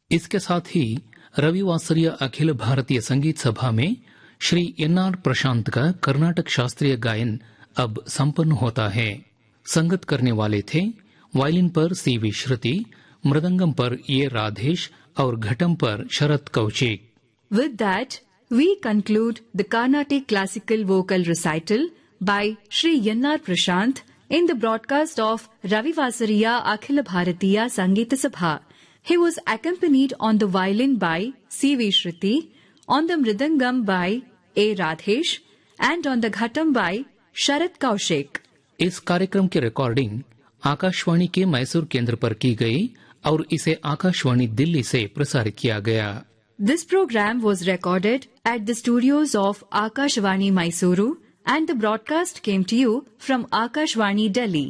इसके साथ ही रविवासरीय अखिल भारतीय संगीत सभा में श्री एन आर प्रशांत का कर्नाटक शास्त्रीय गायन अब संपन्न होता है संगत करने वाले थे वायलिन पर सी वी श्रुति मृदंगम पर ये राधेश और घटम पर शरद Kaushik With that, we conclude the Carnatic Classical Vocal Recital by Sri Yannar Prashant in the broadcast of Ravi Vasariya Akhila Bharatiya Sangeeta Sabha. He was accompanied on the violin by C.V. Shruti, on the mridangam by A. Radhesh, and on the ghatam by Sharat Kaushik. इस कार्यक्रम की recording Akashvani के मैसूर केंद्र पर की गई और इसे आकाशवाणी दिल्ली से प्रसारित किया गया This program was recorded at the studios of Akashvani Mysuru and the broadcast came to you from Akashvani Delhi.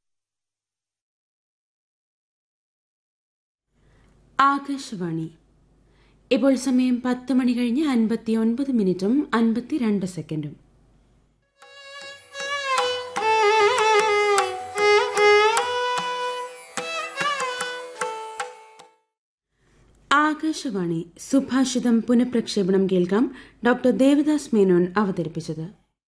Akashvani ഇപ്പോൾ സമയം പത്ത് മണി കഴിഞ്ഞ് അൻപത്തി ഒൻപത് മിനിറ്റും അൻപത്തിരണ്ട് സെക്കൻഡും ആകാശവാണി സുഭാഷിതം പുനഃപ്രക്ഷേപണം കേൾക്കാം ഡോക്ടർ ദേവദാസ് മേനോൻ അവതരിപ്പിച്ചത്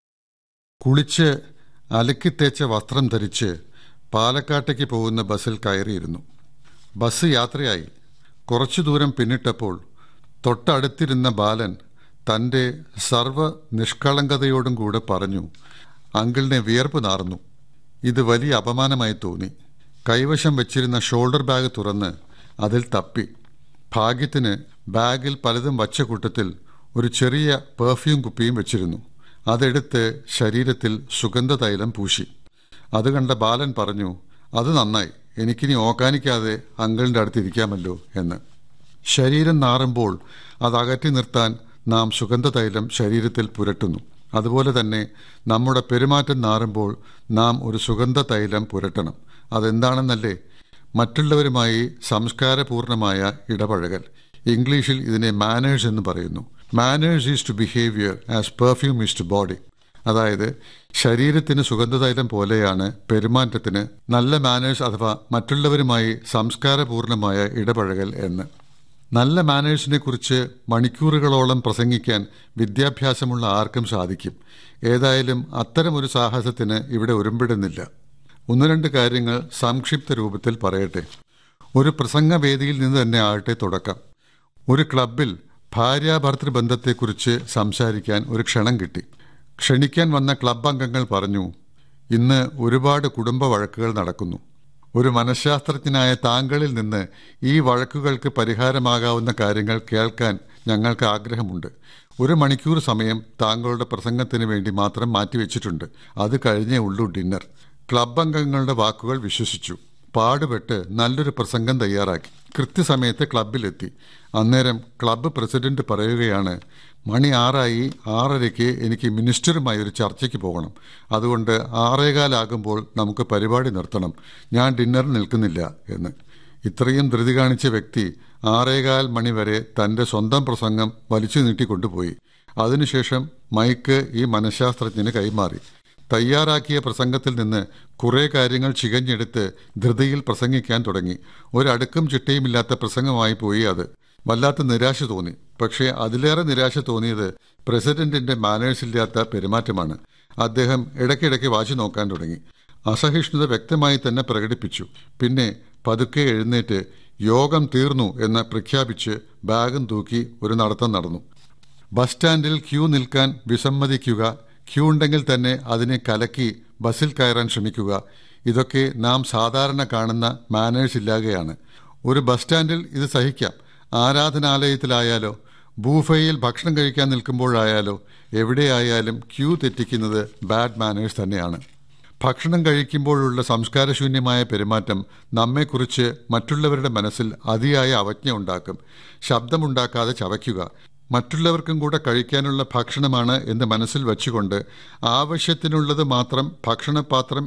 കുളിച്ച് അലക്കിത്തേച്ച വസ്ത്രം ധരിച്ച് പാലക്കാട്ടേക്ക് പോകുന്ന ബസ്സിൽ കയറിയിരുന്നു ബസ് യാത്രയായി കുറച്ചു ദൂരം പിന്നിട്ടപ്പോൾ തൊട്ടടുത്തിരുന്ന ബാലൻ തൻ്റെ സർവ നിഷ്കളങ്കതയോടും കൂടെ പറഞ്ഞു അങ്കിളിനെ വിയർപ്പ് നാർന്നു ഇത് വലിയ അപമാനമായി തോന്നി കൈവശം വെച്ചിരുന്ന ഷോൾഡർ ബാഗ് തുറന്ന് അതിൽ തപ്പി ഭാഗ്യത്തിന് ബാഗിൽ പലതും വച്ച കൂട്ടത്തിൽ ഒരു ചെറിയ പെർഫ്യൂം കുപ്പിയും വെച്ചിരുന്നു അതെടുത്ത് ശരീരത്തിൽ സുഗന്ധതൈലം പൂശി അത് കണ്ട ബാലൻ പറഞ്ഞു അത് നന്നായി എനിക്കിനി ഓക്കാനിക്കാതെ അങ്കിളിൻ്റെ അടുത്ത് ഇരിക്കാമല്ലോ എന്ന് ശരീരം നാറുമ്പോൾ അത് അകറ്റി നിർത്താൻ നാം സുഗന്ധതൈലം ശരീരത്തിൽ പുരട്ടുന്നു അതുപോലെ തന്നെ നമ്മുടെ പെരുമാറ്റം നാറുമ്പോൾ നാം ഒരു സുഗന്ധ തൈലം പുരട്ടണം അതെന്താണെന്നല്ലേ മറ്റുള്ളവരുമായി സംസ്കാരപൂർണമായ ഇടപഴകൽ ഇംഗ്ലീഷിൽ ഇതിനെ മാനേഴ്സ് എന്ന് പറയുന്നു manners is to behaviour as perfume is to body അതായത് ശരീരത്തിന് സുഗന്ധതൈലം പോലെയാണ് പെരുമാറ്റത്തിന് നല്ല മാനേഴ്സ് അഥവാ മറ്റുള്ളവരുമായി സംസ്കാരപൂർണമായ ഇടപഴകൽ എന്ന് നല്ല മാനേഴ്സിനെ കുറിച്ച് മണിക്കൂറുകളോളം പ്രസംഗിക്കാൻ വിദ്യാഭ്യാസമുള്ള ആർക്കും സാധിക്കും ഏതായാലും അത്തരമൊരു സാഹസത്തിന് ഇവിടെ ഒരുമ്പിടുന്നില്ല ഒന്ന് രണ്ട് കാര്യങ്ങൾ സംക്ഷിപ്ത രൂപത്തിൽ പറയട്ടെ ഒരു പ്രസംഗവേദിയിൽ നിന്ന് തന്നെ ആകട്ടെ തുടക്കം ഒരു ക്ലബിൽ ഭാര്യാഭർത്തൃ ബന്ധത്തെക്കുറിച്ച് സംസാരിക്കാൻ ഒരു ക്ഷണം കിട്ടി ക്ഷണിക്കാൻ വന്ന ക്ലബ് അംഗങ്ങൾ പറഞ്ഞു ഇന്ന് ഒരുപാട് കുടുംബ വഴക്കുകൾ നടക്കുന്നു ഒരു മനഃശാസ്ത്രജ്ഞനായ താങ്കളിൽ നിന്ന് ഈ വഴക്കുകൾക്ക് പരിഹാരമാകാവുന്ന കാര്യങ്ങൾ കേൾക്കാൻ ഞങ്ങൾക്ക് ആഗ്രഹമുണ്ട് ഒരു മണിക്കൂർ സമയം താങ്കളുടെ പ്രസംഗത്തിന് വേണ്ടി മാത്രം മാറ്റിവെച്ചിട്ടുണ്ട് അത് കഴിഞ്ഞേ ഉള്ളൂ ഡിന്നർ ക്ലബ് അംഗങ്ങളുടെ വാക്കുകൾ വിശ്വസിച്ചു പാടുപെട്ട് നല്ലൊരു പ്രസംഗം തയ്യാറാക്കി കൃത്യസമയത്ത് ക്ലബിലെത്തി അന്നേരം ക്ലബ്ബ് പ്രസിഡന്റ് പറയുകയാണ് മണി ആറായി ആറരയ്ക്ക് എനിക്ക് മിനിസ്റ്ററുമായി ഒരു ചർച്ചയ്ക്ക് പോകണം അതുകൊണ്ട് ആറേകാലാകുമ്പോൾ നമുക്ക് പരിപാടി നിർത്തണം ഞാൻ ഡിന്നറിന് നിൽക്കുന്നില്ല എന്ന് ഇത്രയും ധൃതി കാണിച്ച വ്യക്തി ആറേകാൽ മണി വരെ തന്റെ സ്വന്തം പ്രസംഗം വലിച്ചു നീട്ടിക്കൊണ്ടുപോയി അതിനുശേഷം മൈക്ക് ഈ മനഃശാസ്ത്രജ്ഞന് കൈമാറി തയ്യാറാക്കിയ പ്രസംഗത്തിൽ നിന്ന് കുറെ കാര്യങ്ങൾ ചികഞ്ഞെടുത്ത് ധൃതിയിൽ പ്രസംഗിക്കാൻ തുടങ്ങി ഒരടുക്കും ചിട്ടയുമില്ലാത്ത പ്രസംഗമായി പോയി അത് വല്ലാത്ത നിരാശ തോന്നി പക്ഷേ അതിലേറെ നിരാശ തോന്നിയത് പ്രസിഡന്റിന്റെ മാനേഴ്സ് ഇല്ലാത്ത പെരുമാറ്റമാണ് അദ്ദേഹം ഇടയ്ക്കിടയ്ക്ക് വാശി നോക്കാൻ തുടങ്ങി അസഹിഷ്ണുത വ്യക്തമായി തന്നെ പ്രകടിപ്പിച്ചു പിന്നെ പതുക്കെ എഴുന്നേറ്റ് യോഗം തീർന്നു എന്ന് പ്രഖ്യാപിച്ച് ബാഗും തൂക്കി ഒരു നടത്തം നടന്നു ബസ് സ്റ്റാൻഡിൽ ക്യൂ നിൽക്കാൻ വിസമ്മതിക്കുക ക്യൂ ഉണ്ടെങ്കിൽ തന്നെ അതിനെ കലക്കി ബസ്സിൽ കയറാൻ ശ്രമിക്കുക ഇതൊക്കെ നാം സാധാരണ കാണുന്ന മാനേഴ്സ് ഇല്ലാതെയാണ് ഒരു ബസ് സ്റ്റാൻഡിൽ ഇത് സഹിക്കാം ആരാധനാലയത്തിലായാലോ ബൂഫയിൽ ഭക്ഷണം കഴിക്കാൻ നിൽക്കുമ്പോഴായാലോ എവിടെയായാലും ക്യൂ തെറ്റിക്കുന്നത് ബാഡ് മാനേഴ്സ് തന്നെയാണ് ഭക്ഷണം കഴിക്കുമ്പോഴുള്ള സംസ്കാരശൂന്യമായ പെരുമാറ്റം നമ്മെക്കുറിച്ച് മറ്റുള്ളവരുടെ മനസ്സിൽ അതിയായ അവജ്ഞ ഉണ്ടാക്കും ശബ്ദമുണ്ടാക്കാതെ ചവയ്ക്കുക മറ്റുള്ളവർക്കും കൂടെ കഴിക്കാനുള്ള ഭക്ഷണമാണ് എന്ന് മനസ്സിൽ വെച്ചുകൊണ്ട് ആവശ്യത്തിനുള്ളത് മാത്രം ഭക്ഷണപാത്രം